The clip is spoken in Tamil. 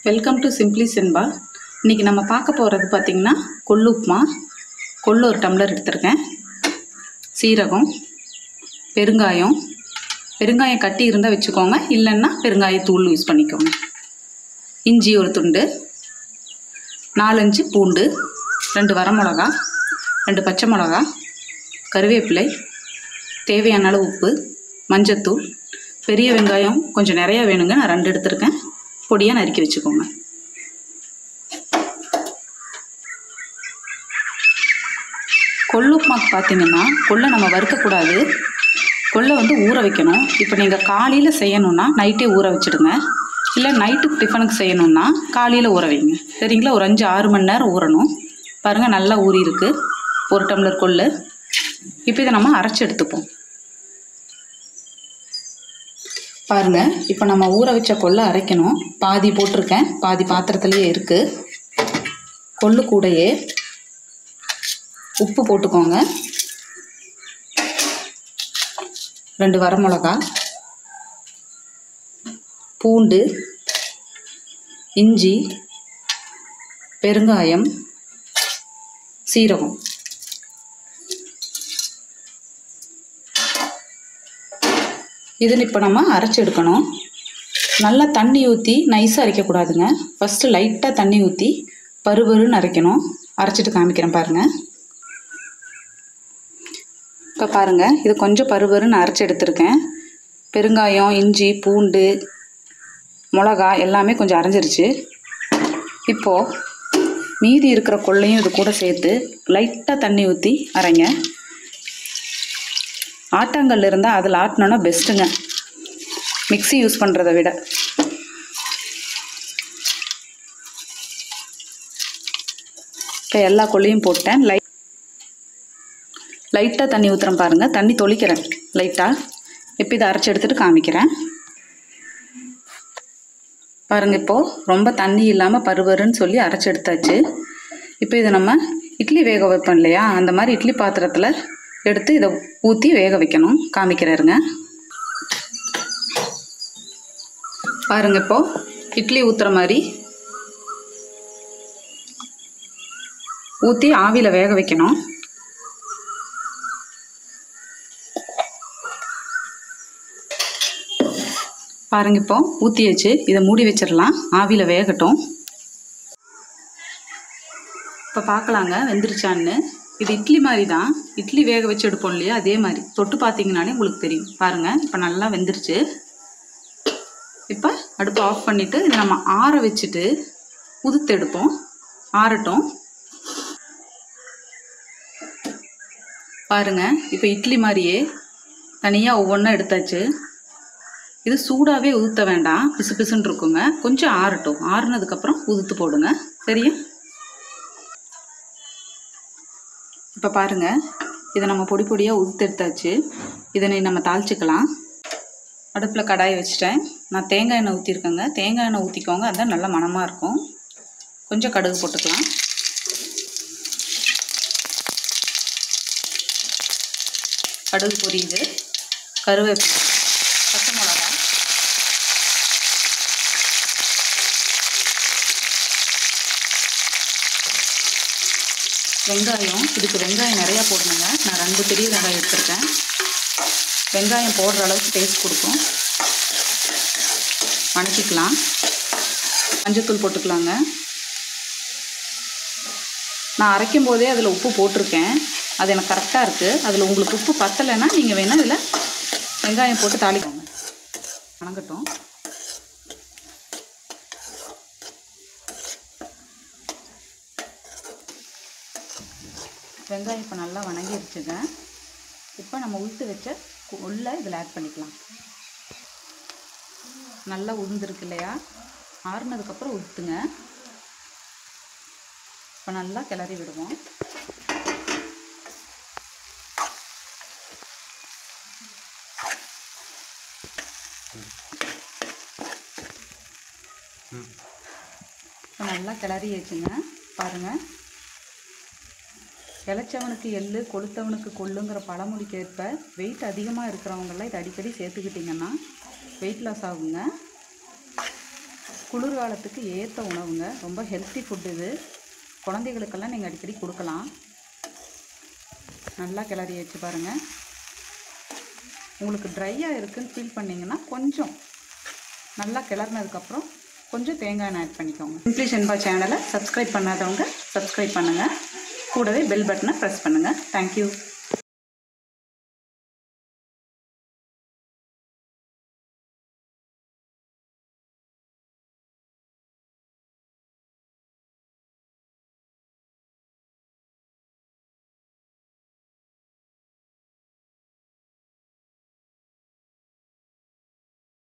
வெல்கம் டு சிம்ப்ளி சென்பா இன்றைக்கி நம்ம பார்க்க போகிறது பார்த்திங்கன்னா கொள்ளு உப்புமா கொள்ளு ஒரு டம்ளர் எடுத்திருக்கேன் சீரகம் பெருங்காயம் பெருங்காயம் கட்டி இருந்தால் வச்சுக்கோங்க இல்லைன்னா பெருங்காயத்தூள் யூஸ் பண்ணிக்கோங்க இஞ்சி ஒரு துண்டு நாலஞ்சு பூண்டு ரெண்டு வரமிளகா ரெண்டு பச்சை மிளகா கருவேப்பிலை தேவையான அளவு உப்பு மஞ்சத்தூள் பெரிய வெங்காயம் கொஞ்சம் நிறையா வேணுங்க நான் ரெண்டு எடுத்திருக்கேன் பொடியாக நறுக்கி வச்சுக்கோங்க கொள்ளுப்புமாக்கு பார்த்தீங்கன்னா கொள்ளை நம்ம வறுக்கக்கூடாது கொள்ளை வந்து ஊற வைக்கணும் இப்போ நீங்கள் காலையில் செய்யணுன்னா நைட்டே ஊற வச்சுடுங்க இல்லை நைட்டுக்கு டிஃபனுக்கு செய்யணுன்னா காலையில் ஊற வைங்க சரிங்களா ஒரு அஞ்சு ஆறு மணி நேரம் ஊறணும் பாருங்கள் நல்லா ஊறி இருக்கு ஒரு டம்ளர் கொள்ளு இப்போ இதை நம்ம அரைச்சி எடுத்துப்போம் பாருங்க இப்போ நம்ம ஊற வச்ச கொள்ளை அரைக்கணும் பாதி போட்டிருக்கேன் பாதி பாத்திரத்துலேயே இருக்குது கொள்ளு கூடையே உப்பு போட்டுக்கோங்க ரெண்டு வரமிளகா பூண்டு இஞ்சி பெருங்காயம் சீரகம் இதில் இப்போ நம்ம அரைச்சி எடுக்கணும் நல்லா தண்ணி ஊற்றி நைஸாக அரைக்கக்கூடாதுங்க ஃபஸ்ட்டு லைட்டாக தண்ணி ஊற்றி பருபருன்னு அரைக்கணும் அரைச்சிட்டு காமிக்கிறேன் பாருங்கள் இப்போ பாருங்கள் இது கொஞ்சம் பருபருன்னு அரைச்சி எடுத்திருக்கேன் பெருங்காயம் இஞ்சி பூண்டு மிளகா எல்லாமே கொஞ்சம் அரைஞ்சிருச்சு இப்போது மீதி இருக்கிற கொள்ளையும் இது கூட சேர்த்து லைட்டாக தண்ணி ஊற்றி அரைங்க ஆட்டாங்கல் இருந்தால் அதில் ஆட்டினோன்னா பெஸ்ட்டுங்க மிக்ஸி யூஸ் பண்ணுறதை விட இப்போ எல்லா கொள்ளையும் போட்டேன் லை லைட்டாக தண்ணி ஊற்றுறேன் பாருங்கள் தண்ணி தொளிக்கிறேன் லைட்டாக இப்போ இதை அரைச்சி எடுத்துகிட்டு காமிக்கிறேன் பாருங்கள் இப்போது ரொம்ப தண்ணி இல்லாமல் பருவருன்னு சொல்லி அரைச்சி எடுத்தாச்சு இப்போ இதை நம்ம இட்லி வேக வைப்போம் இல்லையா அந்த மாதிரி இட்லி பாத்திரத்தில் எடுத்து இதை ஊற்றி வேக வைக்கணும் காமிக்கிறாருங்க பாருங்க இப்போ இட்லி ஊற்றுற மாதிரி ஊற்றி ஆவியில் வேக வைக்கணும் பாருங்க இப்போ ஊற்றியாச்சு இதை மூடி வச்சிடலாம் ஆவியில் வேகட்டும் இப்போ பார்க்கலாங்க வெந்துருச்சான்னு இது இட்லி மாதிரி தான் இட்லி வேக வச்சு எடுப்போம் இல்லையா அதே மாதிரி தொட்டு பார்த்தீங்கனாலே உங்களுக்கு தெரியும் பாருங்கள் இப்போ நல்லா வெந்துருச்சு இப்போ அடுப்பு ஆஃப் பண்ணிவிட்டு இதை நம்ம ஆற வச்சுட்டு உதுத்து எடுப்போம் ஆறட்டும் பாருங்கள் இப்போ இட்லி மாதிரியே தனியாக ஒவ்வொன்றா எடுத்தாச்சு இது சூடாகவே உதுத்த வேண்டாம் பிசு பிசுன்னு இருக்குங்க கொஞ்சம் ஆறட்டும் ஆறுனதுக்கப்புறம் உதுத்து போடுங்க சரியா இப்போ பாருங்கள் இதை நம்ம பொடி பொடியாக உதுத்து எடுத்தாச்சு இதனை நம்ம தாளிச்சிக்கலாம் அடுப்பில் கடாயை வச்சுட்டேன் நான் தேங்காய் எண்ணெய் ஊற்றிருக்கேங்க தேங்காய் எண்ணெய் ஊற்றிக்கோங்க அதுதான் நல்ல மணமாக இருக்கும் கொஞ்சம் கடுகு போட்டுக்கலாம் கடுகு பொரியுது கருவேப்பிலை பச்சை மிளகா வெங்காயம் இதுக்கு வெங்காயம் நிறையா போடணுங்க நான் ரெண்டு பெரிய வெங்காயம் எடுத்திருக்கேன் வெங்காயம் போடுற அளவுக்கு டேஸ்ட் கொடுக்கும் வணக்கிக்கலாம் மஞ்சத்தூள் போட்டுக்கலாங்க நான் அரைக்கும் போதே அதில் உப்பு போட்டிருக்கேன் அது எனக்கு கரெக்டாக இருக்குது அதில் உங்களுக்கு உப்பு பத்தலைன்னா நீங்கள் வேணால் இதில் வெங்காயம் போட்டு தாளிக்கோங்க வணங்கட்டும் வெங்காயம் இப்போ நல்லா வணங்கிருச்சுங்க இப்போ நம்ம உளுத்து வச்ச உள்ள இதில் ஆட் பண்ணிக்கலாம் நல்லா உளுந்துருக்கு இல்லையா ஆறுனதுக்கப்புறம் ஊற்றுங்க இப்போ நல்லா கிளறி விடுவோம் இப்போ நல்லா கிளறி வச்சுங்க பாருங்கள் இளைச்சவனுக்கு எள்ளு கொளுத்தவனுக்கு கொள்ளுங்கிற பழமொழிக்கு ஏற்ப வெயிட் அதிகமாக இருக்கிறவங்களாம் இதை அடிக்கடி சேர்த்துக்கிட்டிங்கன்னா வெயிட் லாஸ் ஆகுங்க குளிர்காலத்துக்கு ஏற்ற உணவுங்க ரொம்ப ஹெல்த்தி ஃபுட் இது குழந்தைகளுக்கெல்லாம் நீங்கள் அடிக்கடி கொடுக்கலாம் நல்லா கிளறி வச்சு பாருங்கள் உங்களுக்கு ட்ரையாக இருக்குன்னு ஃபீல் பண்ணிங்கன்னா கொஞ்சம் நல்லா கிளறினதுக்கப்புறம் கொஞ்சம் தேங்காய் எண்ணெய் ஆட் பண்ணிக்கோங்க சிம்பிளி ஷென்பா சேனலை சப்ஸ்கிரைப் பண்ணாதவங்க சப்ஸ்கிரைப் பண்ணுங்கள் கூடவே பெல் பட்டனை ப்ரெஸ் பண்ணுங்கள் தேங்க்யூ